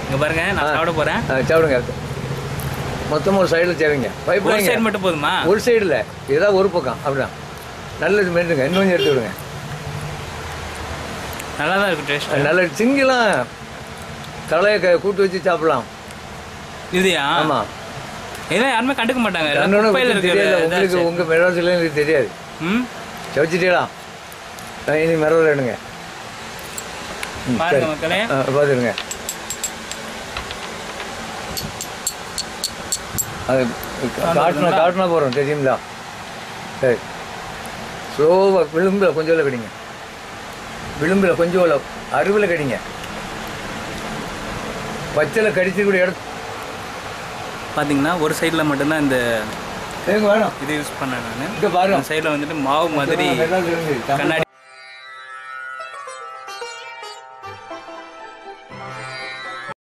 இங்க பாருங்க நான் சாப்பிட போறேன் ஆ, சாப்பிடுங்க மொத்தமாக ஒரு சைடில் சேவைங்க ஒரு பயப்படாங்க சைடு மட்டும் போதுமா ஒரு சைடில் ஏதாவது ஒரு பக்கம் அப்படிதான் நல்லது மென்னுங்க இன்னும் கொஞ்சம் எடுத்து விடுங்க நல்லா தான் இருக்கு டேஸ்ட் நல்ல சிங்கிலாம் தலையை க கூட்டு வச்சு சாப்பிடலாம் இதுயா ஆமாம் இதெல்லாம் யாருமே கண்டுக்க மாட்டாங்க எல்லாம் கண்ணோட குப்பையில உங்களுக்கு இருக்கிற தெரியல உங்களுக்கு இதாச்சு. உங்கள் மெட்ராஸில் எனக்கு தெரியாது ம் சவச்சிட்டீங்களா இனி மிரவல் எடுங்க ம், பாருங்க சரி மக்களே ஆ, பார்த்துருங்க அது காட்டினா காட்டினா போகிறோம் தெரியுங்களா சரி ஸ்லோவாக விளிம்பில் கொஞ்சம் கடிங்க விளிம்பில் கொஞ்சம் அருவில் கடிங்க பச்சையில் கடிச்சு கூட எடுத்து பாத்தீங்கன்னா ஒரு சைடுல மட்டும்தான் இந்த எங்க வேணும் இது யூஸ் பண்ணேன் நான் இங்கே பாருங்க சைடுல வந்துட்டு மாவு மாதிரி மெட்ராஸ் இருந்து கண்ணாடி